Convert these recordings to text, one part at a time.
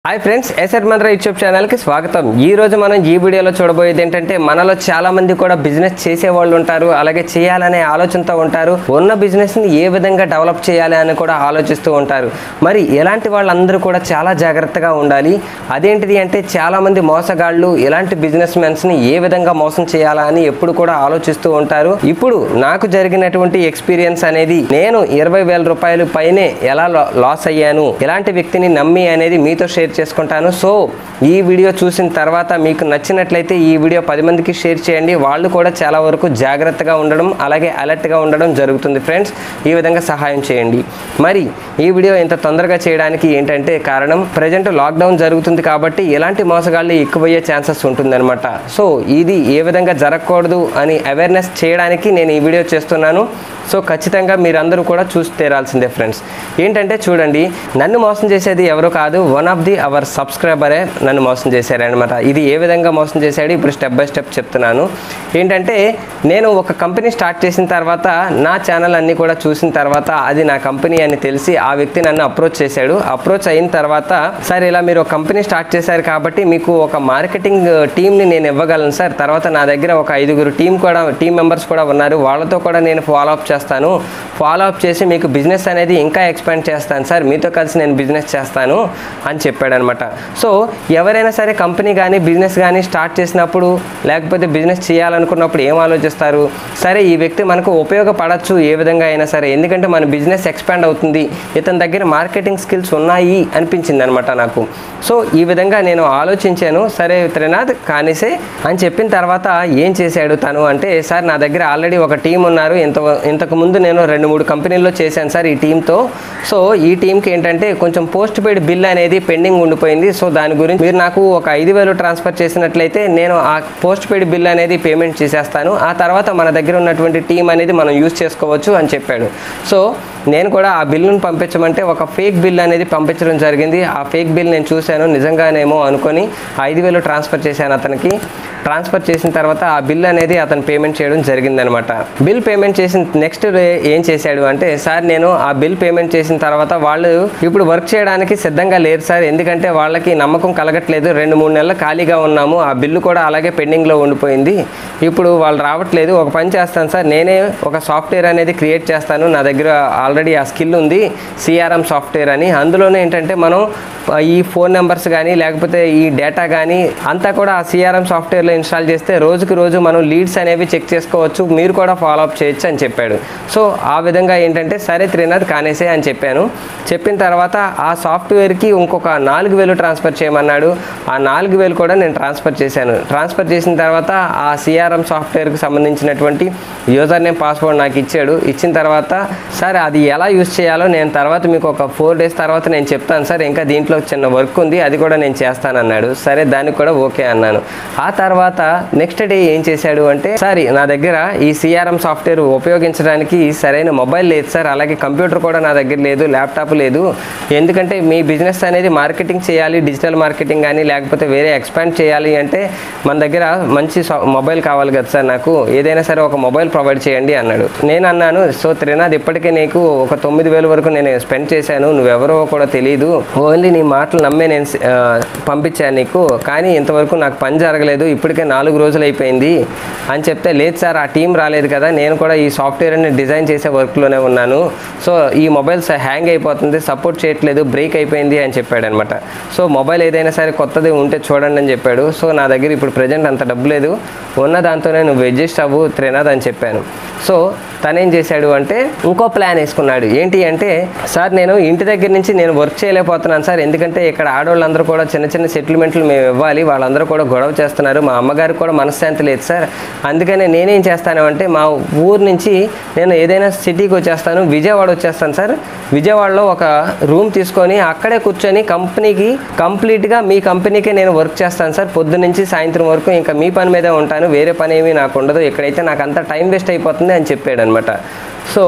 hi friends ఎస్ఎడ్ మంత్ర YouTube ఛానల్కి స్వాగతం ఈ రోజు మనం ఈ వీడియోలో చూడబోయేది ఏంటంటే మనలో చాలా మంది కూడా బిజినెస్ చేసే వాళ్ళు ఉంటారు అలాగే చేయాలనే ఆలోచనతో ఉంటారు ఉన్న బిజినెస్ని ఏ విధంగా డెవలప్ చేయాలి అని కూడా ఆలోచిస్తూ ఉంటారు మరి ఇలాంటి వాళ్ళందరూ కూడా చాలా జాగ్రత్తగా ఉండాలి అదేంటిది అంటే చాలా మంది మోసగాళ్ళు ఇలాంటి బిజినెస్ మెన్స్ని ఏ విధంగా మోసం చేయాలా అని ఎప్పుడు కూడా ఆలోచిస్తూ ఉంటారు ఇప్పుడు నాకు జరిగినటువంటి ఎక్స్పీరియన్స్ అనేది నేను ఇరవై వేల రూపాయలు పైనే ఎలా లా- లాస్ అయ్యాను ఇలాంటి వ్యక్తిని నమ్మి అనేది మీతో షేర్ చేసుకుంటాను సో ఈ వీడియో చూసిన తర్వాత మీకు నచ్చినట్లయితే ఈ వీడియో పది మందికి షేర్ చేయండి వాళ్ళు కూడా చాలా వరకు జాగ్రత్తగా ఉండడం అలాగే అలర్ట్గా ఉండడం జరుగుతుంది ఫ్రెండ్స్ ఈ విధంగా సహాయం చేయండి మరి ఈ వీడియో ఇంత తొందరగా చేయడానికి ఏంటంటే కారణం ప్రజెంట్ లాక్డౌన్ జరుగుతుంది కాబట్టి ఎలాంటి మోసగాళ్ళు ఎక్కువయ్యే ఛాన్సెస్ ఉంటుందన్నమాట సో ఇది ఏ విధంగా జరగకూడదు అని అవేర్నెస్ చేయడానికి నేను ఈ వీడియో చేస్తున్నాను సో ఖచ్చితంగా మీరందరూ కూడా చూసి తీరాల్సిందే ఫ్రెండ్స్ ఏంటంటే చూడండి నన్ను మోసం చేసేది ఎవరు కాదు వన్ ఆఫ్ ది అవర్ సబ్స్క్రైబరే నన్ను మోసం చేశారనమాట ఇది ఏ విధంగా మోసం చేశాడు ఇప్పుడు స్టెప్ బై స్టెప్ చెప్తున్నాను ఏంటంటే నేను ఒక కంపెనీ స్టార్ట్ చేసిన తర్వాత నా ఛానల్ అన్నీ కూడా చూసిన తర్వాత అది నా కంపెనీ అని తెలిసి ఆ వ్యక్తి నన్ను అప్రోచ్ చేశాడు అప్రోచ్ అయిన తర్వాత సార్ ఇలా మీరు ఒక కంపెనీ స్టార్ట్ చేశారు కాబట్టి మీకు ఒక మార్కెటింగ్ టీమ్ని నేను ఇవ్వగలను సార్ తర్వాత నా దగ్గర ఒక ఐదుగురు టీం కూడా టీం మెంబర్స్ కూడా ఉన్నారు వాళ్ళతో కూడా నేను ఫాలో అప్ చేస్తాను ఫాలో అప్ చేసి మీకు బిజినెస్ అనేది ఇంకా ఎక్స్పాండ్ చేస్తాను సార్ మీతో కలిసి నేను బిజినెస్ చేస్తాను అని చెప్పాడనమాట సో ఎవరైనా సరే కంపెనీ కానీ బిజినెస్ కానీ స్టార్ట్ చేసినప్పుడు లేకపోతే బిజినెస్ చేయాలనుకున్నప్పుడు ఏం ఆలోచిస్తారు సరే ఈ వ్యక్తి మనకు ఉపయోగపడచ్చు ఏ విధంగా అయినా సరే ఎందుకంటే మన బిజినెస్ ఎక్స్పాండ్ అవుతుంది ఇతని దగ్గర మార్కెటింగ్ స్కిల్స్ ఉన్నాయి అనిపించింది అనమాట నాకు సో ఈ విధంగా నేను ఆలోచించాను సరే త్రినాథ్ కానిసే అని చెప్పిన తర్వాత ఏం చేశాడు తను అంటే సార్ నా దగ్గర ఆల్రెడీ ఒక టీం ఉన్నారు ఇంత ఇంతకు ముందు నేను రెండు మూడు కంపెనీల్లో చేశాను సార్ ఈ టీంతో సో ఈ టీంకి ఏంటంటే కొంచెం పోస్ట్ పెయిడ్ బిల్ అనేది పెండింగ్ ఉండిపోయింది సో దాని గురించి మీరు నాకు ఒక ఐదు వేలు ట్రాన్స్ఫర్ చేసినట్లయితే నేను ఆ పోస్ట్ పెయిడ్ బిల్ అనేది పేమెంట్ చేసేస్తాను ఆ తర్వాత మన దగ్గర ఉన్నటువంటి టీం అనేది మనం యూజ్ చేసుకోవచ్చు అని చెప్పాడు సో నేను కూడా ఆ బిల్లును పంపించమంటే ఒక ఫేక్ బిల్ అనేది పంపించడం జరిగింది ఆ ఫేక్ బిల్ నేను చూశాను నిజంగానేమో అనుకొని ఐదు వేలు ట్రాన్స్ఫర్ చేశాను అతనికి ట్రాన్స్ఫర్ చేసిన తర్వాత ఆ బిల్ అనేది అతను పేమెంట్ చేయడం జరిగిందనమాట బిల్ పేమెంట్ చేసిన నెక్స్ట్ డే ఏం చేశాడు అంటే సార్ నేను ఆ బిల్ పేమెంట్ చేసిన తర్వాత వాళ్ళు ఇప్పుడు వర్క్ చేయడానికి సిద్ధంగా లేరు సార్ ఎందుకంటే వాళ్ళకి నమ్మకం కలగట్లేదు రెండు మూడు నెలలు ఖాళీగా ఉన్నాము ఆ బిల్లు కూడా అలాగే పెండింగ్లో ఉండిపోయింది ఇప్పుడు వాళ్ళు రావట్లేదు ఒక పని చేస్తాను సార్ నేనే ఒక సాఫ్ట్వేర్ అనేది క్రియేట్ చేస్తాను నా దగ్గర ఆల్రెడీ ఆ స్కిల్ ఉంది సిఆర్ఎం సాఫ్ట్వేర్ అని అందులోనే ఏంటంటే మనం ఆ, ఈ ఫోన్ నెంబర్స్ కానీ లేకపోతే ఈ డేటా కానీ అంతా కూడా ఆ సిఆర్ఎం సాఫ్ట్వేర్లో ఇన్స్టాల్ చేస్తే రోజుకి రోజు మనం లీడ్స్ అనేవి చెక్ చేసుకోవచ్చు మీరు కూడా ఫాలో అప్ చేయొచ్చు అని చెప్పాడు సో ఆ విధంగా ఏంటంటే సరే త్రినాథ్ కానేసే అని చెప్పాను చెప్పిన తర్వాత ఆ సాఫ్ట్వేర్కి ఇంకొక నాలుగు వేలు ట్రాన్స్ఫర్ చేయమన్నాడు ఆ నాలుగు వేలు కూడా నేను ట్రాన్స్ఫర్ చేశాను ట్రాన్స్ఫర్ చేసిన తర్వాత ఆ సిఆర్ఎం సాఫ్ట్వేర్కి సంబంధించినటువంటి యూజర్ నేమ్ పాస్వర్డ్ నాకు ఇచ్చాడు ఇచ్చిన తర్వాత సార్ అది ఎలా యూజ్ చేయాలో నేను తర్వాత మీకు ఒక ఫోర్ డేస్ తర్వాత నేను చెప్తాను సార్ ఇంకా దీంట్లో చిన్న వర్క్ ఉంది అది కూడా నేను చేస్తాను అన్నాడు సరే దానికి కూడా ఓకే అన్నాను ఆ తర్వాత నెక్స్ట్ డే ఏం చేశాడు అంటే సార్ నా దగ్గర ఈ సిఆర్ఎం సాఫ్ట్వేర్ ఉపయోగించడానికి సరైన మొబైల్ లేదు సార్ అలాగే కంప్యూటర్ కూడా నా దగ్గర లేదు ల్యాప్టాప్ లేదు ఎందుకంటే మీ బిజినెస్ అనేది మార్కెటింగ్ చేయాలి డిజిటల్ మార్కెటింగ్ కానీ లేకపోతే వేరే ఎక్స్పాండ్ చేయాలి అంటే మన దగ్గర మంచి సా- మొబైల్ కావాలి కదా సార్ నాకు ఏదైనా సరే ఒక మొబైల్ ప్రొవైడ్ చేయండి అన్నాడు నేను అన్నాను సో త్రినాథ్ ఇప్పటికే నీకు ఒక తొమ్మిది వేల వరకు నేను స్పెండ్ చేశాను నువ్వెవరో కూడా తెలియదు ఓన్లీ నీ మాటలు నమ్మే నేను ఆ, పంపించాను నీకు కానీ ఇంతవరకు నాకు పని జరగలేదు ఇప్పటికే నాలుగు రోజులు అయిపోయింది అని చెప్తే లేదు సార్ ఆ టీం రాలేదు కదా నేను కూడా ఈ సాఫ్ట్వేర్ అని డిజైన్ చేసే వర్క్లోనే ఉన్నాను సో ఈ మొబైల్ హ్యాంగ్ అయిపోతుంది సపోర్ట్ చేయట్లేదు బ్రేక్ అయిపోయింది అని చెప్పాడు అనమాట సో మొబైల్ ఏదైనా సరే కొత్తది ఉంటే చూడండి అని చెప్పాడు సో నా దగ్గర ఇప్పుడు ప్రజెంట్ అంత డబ్బు లేదు ఉన్న దాంతోనే నువ్వు అడ్జస్ట్ అవ్వు త్రినాథ్ అని చెప్పాను సో తనేం చేశాడు అంటే ఇంకో ప్లాన్ వేసుకున్నాడు ఏంటి అంటే సార్ నేను ఇంటి దగ్గర నుంచి నేను వర్క్ చేయలేకపోతున్నాను సార్ ఎందుకంటే ఇక్కడ ఆడవాళ్ళందరూ కూడా చిన్న చిన్న సెటిల్మెంట్లు మేము ఇవ్వాలి వాళ్ళందరూ కూడా గొడవ చేస్తున్నారు మా అమ్మగారికి కూడా మనశ్శాంతి లేదు సార్ అందుకనే నేనేం చేస్తాను అంటే మా ఊరు నుంచి నేను ఏదైనా సిటీకి వచ్చేస్తాను విజయవాడ వచ్చేస్తాను సార్ విజయవాడలో ఒక రూమ్ తీసుకొని అక్కడే కూర్చొని కంపెనీకి కంప్లీట్గా మీ కంపెనీకే నేను వర్క్ చేస్తాను సార్ పొద్దు నుంచి సాయంత్రం వరకు ఇంకా మీ పని మీదే ఉంటాను వేరే పని ఏమీ నాకు ఉండదు ఇక్కడైతే నాకు అంత టైం వేస్ట్ అయిపోతుంది అని చెప్పాడు అనమాట సో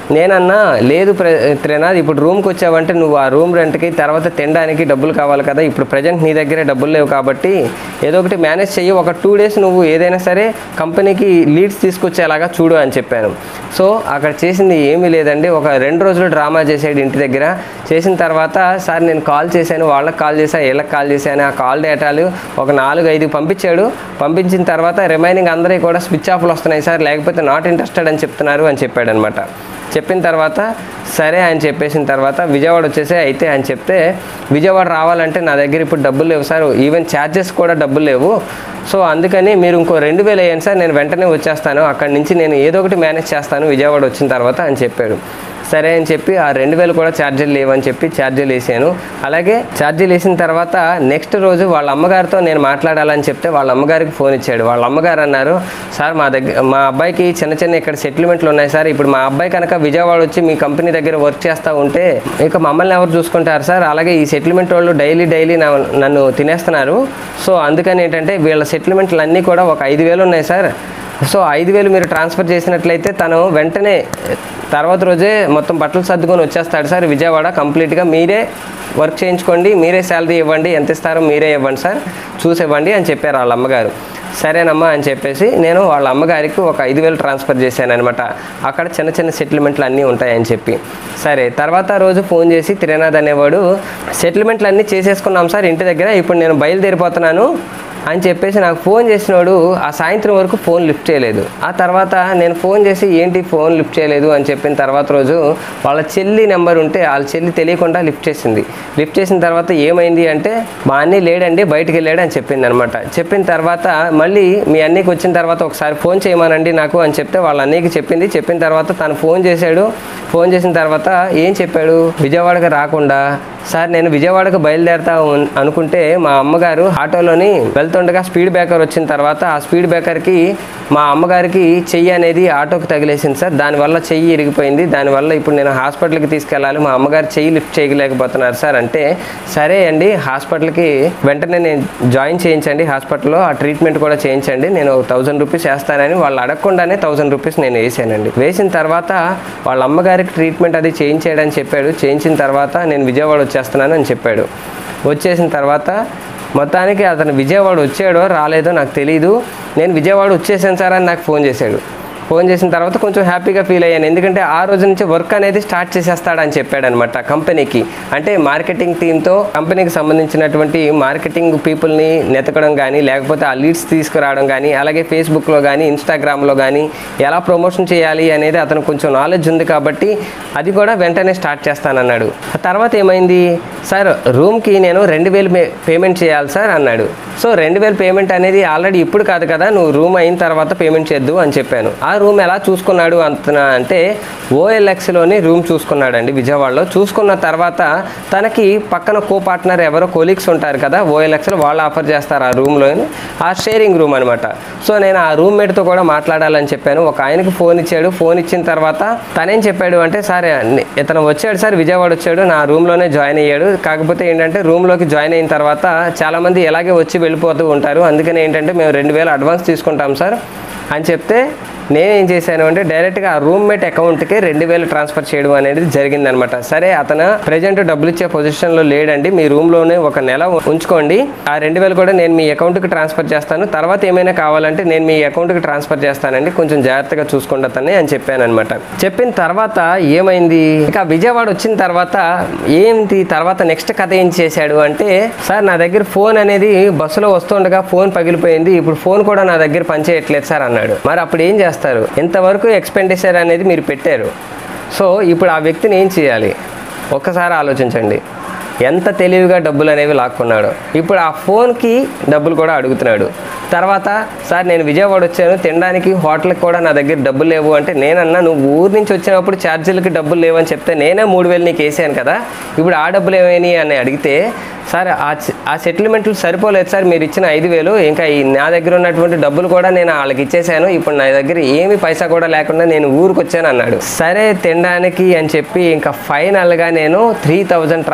నేనన్నా లేదు ప్ర త్రినాథ్ ఇప్పుడు రూమ్కి వచ్చావంటే నువ్వు ఆ రూమ్ రెంట్కి తర్వాత తినడానికి డబ్బులు కావాలి కదా ఇప్పుడు ప్రజెంట్ నీ దగ్గరే డబ్బులు లేవు కాబట్టి ఏదో ఒకటి మేనేజ్ చెయ్యి ఒక టూ డేస్ నువ్వు ఏదైనా సరే కంపెనీకి లీడ్స్ తీసుకొచ్చేలాగా చూడు అని చెప్పాను సో అక్కడ చేసింది ఏమీ లేదండి ఒక రెండు రోజులు డ్రామా చేసాడు ఇంటి దగ్గర చేసిన తర్వాత సార్ నేను కాల్ చేశాను వాళ్ళకి కాల్ చేశాను వీళ్ళకి కాల్ చేశాను ఆ కాల్ డేటాలు ఒక నాలుగు ఐదు పంపించాడు పంపించిన తర్వాత రిమైనింగ్ అందరికీ కూడా స్విచ్ ఆఫ్లు వస్తున్నాయి సార్ లేకపోతే నాట్ ఇంట్రెస్టెడ్ అని చెప్తున్నారు అని చెప్పాడు అనమాట చెప్పిన తర్వాత సరే అని చెప్పేసిన తర్వాత విజయవాడ వచ్చేసి అయితే అని చెప్తే విజయవాడ రావాలంటే నా దగ్గర ఇప్పుడు డబ్బులు లేవు సార్ ఈవెన్ ఛార్జెస్ కూడా డబ్బులు లేవు సో అందుకని మీరు ఇంకో రెండు వేలు వేయండి సార్ నేను వెంటనే వచ్చేస్తాను అక్కడి నుంచి నేను ఏదో ఒకటి మేనేజ్ చేస్తాను విజయవాడ వచ్చిన తర్వాత అని చెప్పాడు సరే అని చెప్పి ఆ రెండు వేలు కూడా ఛార్జీలు లేవని చెప్పి ఛార్జీలు వేసాను అలాగే ఛార్జీలు వేసిన తర్వాత నెక్స్ట్ రోజు వాళ్ళ అమ్మగారితో నేను మాట్లాడాలని చెప్తే వాళ్ళ అమ్మగారికి ఫోన్ ఇచ్చాడు వాళ్ళ అమ్మగారు అన్నారు సార్ మా దగ్గర మా అబ్బాయికి చిన్న చిన్న ఇక్కడ సెటిల్మెంట్లు ఉన్నాయి సార్ ఇప్పుడు మా అబ్బాయి కనుక విజయవాడ వచ్చి మీ కంపెనీ దగ్గర వర్క్ చేస్తూ ఉంటే ఇక మమ్మల్ని ఎవరు చూసుకుంటారు సార్ అలాగే ఈ సెటిల్మెంట్ వాళ్ళు డైలీ డైలీ నన్ను తినేస్తున్నారు సో అందుకని ఏంటంటే వీళ్ళ సెటిల్మెంట్లు అన్నీ కూడా ఒక ఐదు వేలు ఉన్నాయి సార్ సో ఐదు వేలు మీరు ట్రాన్స్ఫర్ చేసినట్లయితే తను వెంటనే తర్వాత రోజే మొత్తం బట్టలు సర్దుకొని వచ్చేస్తాడు సార్ విజయవాడ కంప్లీట్గా మీరే వర్క్ చేయించుకోండి మీరే శాలరీ ఇవ్వండి ఎంత ఇస్తారో మీరే ఇవ్వండి సార్ చూసి ఇవ్వండి అని చెప్పారు వాళ్ళ అమ్మగారు సరేనమ్మా అని చెప్పేసి నేను వాళ్ళ అమ్మగారికి ఒక ఐదు వేలు ట్రాన్స్ఫర్ చేశాను అనమాట అక్కడ చిన్న చిన్న సెటిల్మెంట్లు అన్నీ ఉంటాయని చెప్పి సరే తర్వాత రోజు ఫోన్ చేసి త్రినాథ్ అనేవాడు సెటిల్మెంట్లు అన్నీ చేసేసుకున్నాం సార్ ఇంటి దగ్గర ఇప్పుడు నేను బయలుదేరిపోతున్నాను అని చెప్పేసి నాకు ఫోన్ చేసినోడు ఆ సాయంత్రం వరకు ఫోన్ లిఫ్ట్ చేయలేదు ఆ తర్వాత నేను ఫోన్ చేసి ఏంటి ఫోన్ లిఫ్ట్ చేయలేదు అని చెప్పిన తర్వాత రోజు వాళ్ళ చెల్లి నెంబర్ ఉంటే వాళ్ళ చెల్లి తెలియకుండా లిఫ్ట్ చేసింది లిఫ్ట్ చేసిన తర్వాత ఏమైంది అంటే మా అన్నీ లేడండి బయటికి వెళ్ళాడు అని చెప్పింది అనమాట చెప్పిన తర్వాత మళ్ళీ మీ అన్నీకి వచ్చిన తర్వాత ఒకసారి ఫోన్ చేయమనండి నాకు అని చెప్తే వాళ్ళ అన్నయ్యకి చెప్పింది చెప్పిన తర్వాత తను ఫోన్ చేశాడు ఫోన్ చేసిన తర్వాత ఏం చెప్పాడు విజయవాడకి రాకుండా సార్ నేను విజయవాడకు బయలుదేరుతా ఉన్- అనుకుంటే మా అమ్మగారు ఆటోలోని వెళ్తుండగా స్పీడ్ బ్రేకర్ వచ్చిన తర్వాత ఆ స్పీడ్ బ్రేకర్కి మా అమ్మగారికి చెయ్యి అనేది ఆటోకి తగిలేసింది సార్ దానివల్ల చెయ్యి ఇరిగిపోయింది దానివల్ల ఇప్పుడు నేను హాస్పిటల్కి తీసుకెళ్ళాలి మా అమ్మగారు చెయ్యి లిఫ్ట్ చేయలేకపోతున్నారు సార్ అంటే సరే అండి హాస్పిటల్కి వెంటనే నేను జాయిన్ చేయించండి హాస్పిటల్లో ఆ ట్రీట్మెంట్ కూడా చేయించండి నేను థౌజండ్ రూపీస్ వేస్తానని వాళ్ళు అడగకుండానే థౌజండ్ రూపీస్ నేను వేసానండి వేసిన తర్వాత వాళ్ళ అమ్మగారికి ట్రీట్మెంట్ అది చేయించాడని చెప్పాడు చేయించిన తర్వాత నేను విజయవాడ వచ్చేస్తున్నాను అని చెప్పాడు వచ్చేసిన తర్వాత మొత్తానికి అతను విజయవాడ వచ్చాడో రాలేదో నాకు తెలియదు నేను విజయవాడ వచ్చేసాను సార్ అని నాకు ఫోన్ చేశాడు ఫోన్ చేసిన తర్వాత కొంచెం హ్యాపీగా ఫీల్ అయ్యాను ఎందుకంటే ఆ రోజు నుంచి వర్క్ అనేది స్టార్ట్ చేసేస్తాడని చెప్పాడనమాట కంపెనీకి అంటే మార్కెటింగ్ టీంతో కంపెనీకి సంబంధించినటువంటి మార్కెటింగ్ పీపుల్ని నెతకడం కానీ లేకపోతే ఆ లీడ్స్ తీసుకురావడం కానీ అలాగే ఫేస్బుక్లో కానీ ఇన్స్టాగ్రామ్లో కానీ ఎలా ప్రమోషన్ చేయాలి అనేది అతను కొంచెం నాలెడ్జ్ ఉంది కాబట్టి అది కూడా వెంటనే స్టార్ట్ చేస్తానన్నాడు ఆ తర్వాత ఏమైంది సార్ రూమ్కి నేను రెండు వేలు పే- పేమెంట్ చేయాలి సార్ అన్నాడు సో రెండు వేలు పేమెంట్ అనేది ఆల్రెడీ ఇప్పుడు కాదు కదా నువ్వు రూమ్ అయిన తర్వాత పేమెంట్ చేద్దు అని చెప్పాను ఆ రూమ్ ఎలా చూసుకున్నాడు అంత అంటే ఓఎల్ఎక్స్లోని రూమ్ చూసుకున్నాడండి విజయవాడలో చూసుకున్న తర్వాత తనకి పక్కన కో పార్ట్నర్ ఎవరో కొలీగ్స్ ఉంటారు కదా ఓఎల్ఎక్స్లో వాళ్ళు ఆఫర్ చేస్తారు ఆ రూమ్లో ఆ షేరింగ్ రూమ్ అనమాట సో నేను ఆ రూమ్మేట్తో కూడా మాట్లాడాలని చెప్పాను ఒక ఆయనకి ఫోన్ ఇచ్చాడు ఫోన్ ఇచ్చిన తర్వాత తనేం చెప్పాడు అంటే సార్ ఇతను వచ్చాడు సార్ విజయవాడ వచ్చాడు నా రూమ్లోనే జాయిన్ అయ్యాడు కాకపోతే ఏంటంటే రూమ్లోకి జాయిన్ అయిన తర్వాత చాలామంది ఇలాగే వచ్చి వెళ్ళిపోతూ ఉంటారు అందుకని ఏంటంటే మేము రెండు వేలు అడ్వాన్స్ తీసుకుంటాం సార్ అని చెప్తే నేనేం చేశాను అంటే డైరెక్ట్గా ఆ రూమ్మేట్ అకౌంట్కి రెండు వేలు ట్రాన్స్ఫర్ చేయడం అనేది జరిగిందనమాట సరే అతను ప్రజెంట్ డబ్బులు ఇచ్చే పొజిషన్లో లేడండి మీ రూమ్లోనే ఒక నెల ఉంచుకోండి ఆ రెండు వేలు కూడా నేను మీ అకౌంట్కి ట్రాన్స్ఫర్ చేస్తాను తర్వాత ఏమైనా కావాలంటే నేను మీ అకౌంట్కి ట్రాన్స్ఫర్ చేస్తానండి కొంచెం జాగ్రత్తగా చూసుకోండి అతన్ని అని చెప్పాను అనమాట చెప్పిన తర్వాత ఏమైంది ఇక విజయవాడ వచ్చిన తర్వాత ఏంటి తర్వాత నెక్స్ట్ కథ ఏం చేశాడు అంటే సార్ నా దగ్గర ఫోన్ అనేది బస్సులో వస్తుండగా ఫోన్ పగిలిపోయింది ఇప్పుడు ఫోన్ కూడా నా దగ్గర పనిచేయట్లేదు సార్ అన్నాడు మరి అప్పుడు ఏం చేస్తారు ఎంతవరకు ఎక్స్పెండిచర్ అనేది మీరు పెట్టారు సో ఇప్పుడు ఆ వ్యక్తిని ఏం చేయాలి ఒక్కసారి ఆలోచించండి ఎంత తెలివిగా డబ్బులు అనేవి లాక్కున్నాడు ఇప్పుడు ఆ ఫోన్కి డబ్బులు కూడా అడుగుతున్నాడు తర్వాత సార్ నేను విజయవాడ వచ్చాను తినడానికి హోటల్కి కూడా నా దగ్గర డబ్బులు లేవు అంటే నేనన్నా నువ్వు ఊరు నుంచి వచ్చినప్పుడు ఛార్జీలకి డబ్బులు లేవు అని చెప్తే నేనే మూడు వేలు నీకు వేసాను కదా ఇప్పుడు ఆ డబ్బులు ఏమైనాయి అని అడిగితే సార్ ఆ చె- ఆ సెటిల్మెంట్లు సరిపోలేదు సార్ మీరు ఇచ్చిన ఐదు వేలు ఇంకా ఈ నా దగ్గర ఉన్నటువంటి డబ్బులు కూడా నేను వాళ్ళకి ఇచ్చేసాను ఇప్పుడు నా దగ్గర ఏమి పైసా కూడా లేకుండా నేను ఊరికి వచ్చాను అన్నాడు సరే తినడానికి అని చెప్పి ఇంకా ఫైనల్గా నేను త్రీ థౌజండ్ ట్రాన్స్ఫర్ అనేది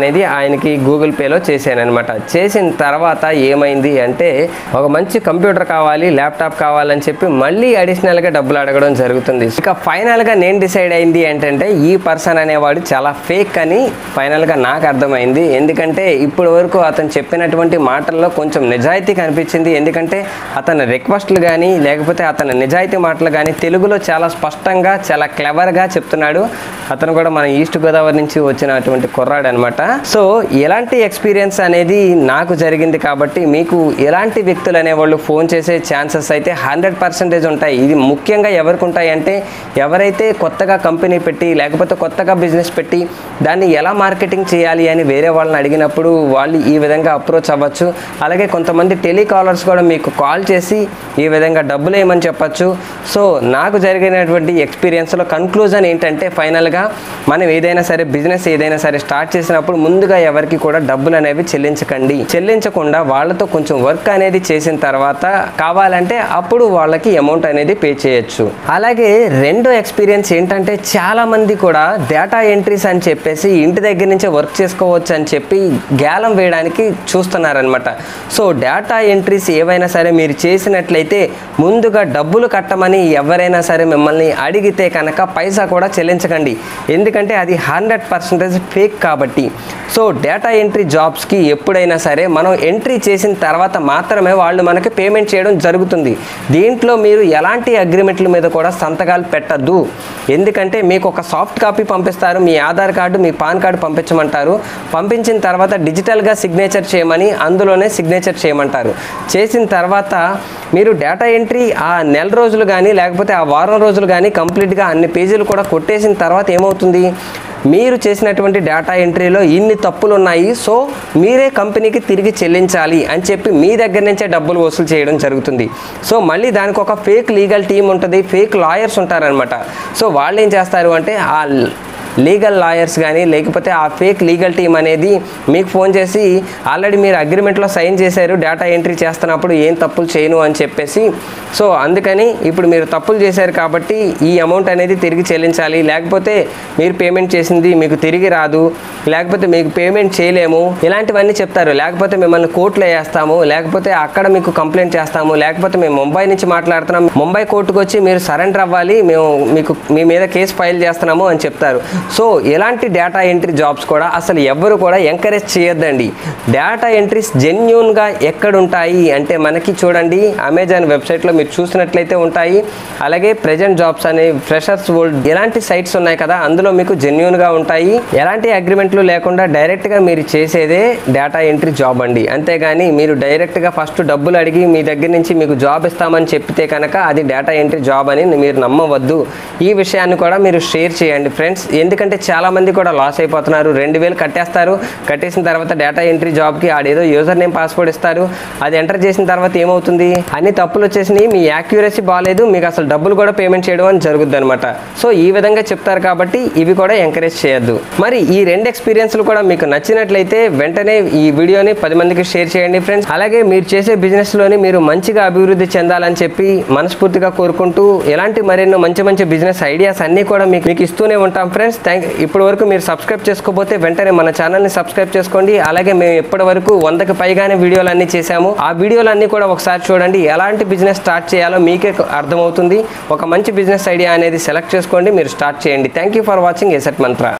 అనేది ఆయనకి గూగుల్ పేలో చేశాను అనమాట చేసిన తర్వాత ఏమైంది అంటే ఒక మంచి కంప్యూటర్ కావాలి ల్యాప్టాప్ కావాలని చెప్పి మళ్ళీ అడిషనల్గా డబ్బులు అడగడం జరుగుతుంది ఇక ఫైనల్గా నేను డిసైడ్ అయింది ఏంటంటే ఈ పర్సన్ అనేవాడు చాలా ఫేక్ అని ఫైనల్గా నాకు అర్థమైంది ఎందుకంటే ఇప్పటి వరకు అతను చెప్పినటువంటి మాటల్లో కొంచెం నిజాయితీ కనిపించింది ఎందుకంటే అతని రిక్వెస్ట్లు కానీ లేకపోతే అతని నిజాయితీ మాటలు కానీ తెలుగులో చాలా స్పష్టంగా చాలా క్లెవర్గా చెప్తున్నాడు అతను కూడా మన ఈస్ట్ గోదావరి నుంచి వచ్చినటువంటి కుర్రాడు అనమాట సో ఎలాంటి ఎక్స్పీరియన్స్ అనేది నాకు జరిగింది కాబట్టి మీకు ఎలాంటి వ్యక్తులు అనేవాళ్ళు ఫోన్ చేసే ఛాన్సెస్ అయితే హండ్రెడ్ పర్సెంటేజ్ ఉంటాయి ఇది ముఖ్యంగా ఎవరికి ఉంటాయి అంటే ఎవరైతే కొత్తగా కంపెనీ పెట్టి లేకపోతే కొత్తగా బిజినెస్ పెట్టి దాన్ని ఎలా మార్కెటింగ్ చేయాలి అని వేరే వాళ్ళని అడిగినప్పుడు వాళ్ళు ఈ విధంగా అప్రోచ్ అవ్వచ్చు అలాగే కొంతమంది టెలికాలర్స్ కూడా మీకు కాల్ చేసి ఈ విధంగా డబ్బులు వేయమని చెప్పచ్చు సో నాకు జరిగినటువంటి ఎక్స్పీరియన్స్లో కన్క్లూజన్ ఏంటంటే ఫైనల్గా మనం ఏదైనా సరే బిజినెస్ ఏదైనా సరే స్టార్ట్ చేసినప్పుడు ముందుగా ఎవరికి కూడా డబ్బులు అనేవి చెల్లించకండి చెల్లించకుండా వాళ్ళతో కొంచెం వర్క్ అనేది చేసిన తర్వాత కావాలంటే అప్పుడు వాళ్ళకి అమౌంట్ అనేది పే చేయొచ్చు అలాగే రెండో ఎక్స్పీరియన్స్ ఏంటంటే చాలా మంది కూడా డేటా ఎంట్రీస్ అని చెప్పేసి ఇంటి దగ్గర నుంచే వర్క్ చేసుకోవచ్చు అని చెప్పి గ్యాలం వేయడానికి చూస్తున్నారనమాట సో డేటా ఎంట్రీస్ ఏవైనా సరే మీరు చేసినట్లయితే ముందుగా డబ్బులు కట్టమని ఎవరైనా సరే మిమ్మల్ని అడిగితే కనుక పైసా కూడా చెల్లించకండి ఎందుకంటే అది హండ్రెడ్ పర్సెంటేజ్ ఫేక్ కాబట్టి సో డేటా ఎంట్రీ జాబ్స్కి ఎప్పుడైనా సరే మనం ఎంట్రీ చేసిన తర్వాత మాత్రమే వాళ్ళు మనకి పేమెంట్ చేయడం జరుగుతుంది దీంట్లో మీరు ఎలాంటి అగ్రిమెంట్ల మీద కూడా సంతకాలు పెట్టద్దు ఎందుకంటే మీకు ఒక సాఫ్ట్ కాపీ పంపిస్తారు మీ ఆధార్ కార్డు మీ పాన్ కార్డు పంపించమంటారు పంపించిన తర్వాత డిజిటల్గా సిగ్నేచర్ చేయమని అందులోనే సిగ్నేచర్ చేయమంటారు చేసిన తర్వాత మీరు డేటా ఎంట్రీ ఆ నెల రోజులు కానీ లేకపోతే ఆ వారం రోజులు కానీ కంప్లీట్గా అన్ని పేజీలు కూడా కొట్టేసిన తర్వాత ఏమవుతుంది మీరు చేసినటువంటి డేటా ఎంట్రీలో ఇన్ని తప్పులు ఉన్నాయి సో మీరే కంపెనీకి తిరిగి చెల్లించాలి అని చెప్పి మీ దగ్గర నుంచే డబ్బులు వసూలు చేయడం జరుగుతుంది సో మళ్ళీ దానికి ఒక ఫేక్ లీగల్ టీం ఉంటుంది ఫేక్ లాయర్స్ ఉంటారనమాట సో వాళ్ళు ఏం చేస్తారు అంటే ఆ లీగల్ లాయర్స్ కానీ లేకపోతే ఆ ఫేక్ లీగల్ టీం అనేది మీకు ఫోన్ చేసి ఆల్రెడీ మీరు అగ్రిమెంట్లో సైన్ చేశారు డేటా ఎంట్రీ చేస్తున్నప్పుడు ఏం తప్పులు చేయను అని చెప్పేసి సో అందుకని ఇప్పుడు మీరు తప్పులు చేశారు కాబట్టి ఈ అమౌంట్ అనేది తిరిగి చెల్లించాలి లేకపోతే మీరు పేమెంట్ చేసింది మీకు తిరిగి రాదు లేకపోతే మీకు పేమెంట్ చేయలేము ఇలాంటివన్నీ చెప్తారు లేకపోతే మిమ్మల్ని కోర్టులో వేస్తాము లేకపోతే అక్కడ మీకు కంప్లైంట్ చేస్తాము లేకపోతే మేము ముంబై నుంచి మాట్లాడుతున్నాం ముంబై కోర్టుకు వచ్చి మీరు సరెండర్ అవ్వాలి మేము మీకు మీ మీద కేసు ఫైల్ చేస్తున్నాము అని చెప్తారు సో ఎలాంటి డేటా ఎంట్రీ జాబ్స్ కూడా అసలు ఎవ్వరు కూడా ఎంకరేజ్ చేయొద్దండి డేటా ఎంట్రీస్ జెన్యున్గా ఎక్కడ ఉంటాయి అంటే మనకి చూడండి అమెజాన్ వెబ్సైట్లో మీరు చూసినట్లయితే ఉంటాయి అలాగే ప్రజెంట్ జాబ్స్ అనే ఫ్రెషర్స్ వరల్డ్ ఎలాంటి సైట్స్ ఉన్నాయి కదా అందులో మీకు జెన్యున్గా ఉంటాయి ఎలాంటి అగ్రిమెంట్లు లేకుండా డైరెక్ట్గా మీరు చేసేదే డేటా ఎంట్రీ జాబ్ అండి అంతేగాని మీరు డైరెక్ట్గా ఫస్ట్ డబ్బులు అడిగి మీ దగ్గర నుంచి మీకు జాబ్ ఇస్తామని చెప్తే కనుక అది డేటా ఎంట్రీ జాబ్ అని మీరు నమ్మవద్దు ఈ విషయాన్ని కూడా మీరు షేర్ చేయండి ఫ్రెండ్స్ ఎందుకంటే చాలా మంది కూడా లాస్ అయిపోతున్నారు రెండు వేలు కట్టేస్తారు కట్టేసిన తర్వాత డేటా ఎంట్రీ జాబ్కి ఆడేదో యూజర్ నేమ్ పాస్వర్డ్ ఇస్తారు అది ఎంటర్ చేసిన తర్వాత ఏమవుతుంది అన్ని తప్పులు వచ్చేసినాయి మీ యాక్యురసీ బాగాలేదు మీకు అసలు డబ్బులు కూడా పేమెంట్ చేయడం అని జరుగుద్ది అనమాట సో ఈ విధంగా చెప్తారు కాబట్టి ఇవి కూడా ఎంకరేజ్ చేయొద్దు మరి ఈ రెండు ఎక్స్పీరియన్స్లు కూడా మీకు నచ్చినట్లయితే వెంటనే ఈ వీడియోని పది మందికి షేర్ చేయండి ఫ్రెండ్స్ అలాగే మీరు చేసే బిజినెస్లోని మీరు మంచిగా అభివృద్ధి చెందాలని చెప్పి మనస్ఫూర్తిగా కోరుకుంటూ ఎలాంటి మరెన్నో మంచి మంచి బిజినెస్ ఐడియాస్ అన్నీ కూడా మీకు మీకు ఇస్తూనే ఉంటాం ఫ్రెండ్స్ థ్యాంక్ ఇప్పటి వరకు మీరు సబ్స్క్రైబ్ చేసుకోకపోతే వెంటనే మన ఛానల్ని సబ్స్క్రైబ్ చేసుకోండి అలాగే మేము ఇప్పటి వరకు వందకి పైగానే వీడియోలు అన్నీ చేశాము ఆ వీడియోలు అన్నీ కూడా ఒకసారి చూడండి ఎలాంటి బిజినెస్ స్టార్ట్ చేయాలో మీకే అర్థమవుతుంది ఒక మంచి బిజినెస్ ఐడియా అనేది సెలెక్ట్ చేసుకోండి మీరు స్టార్ట్ చేయండి thank you for watching asset మంత్ర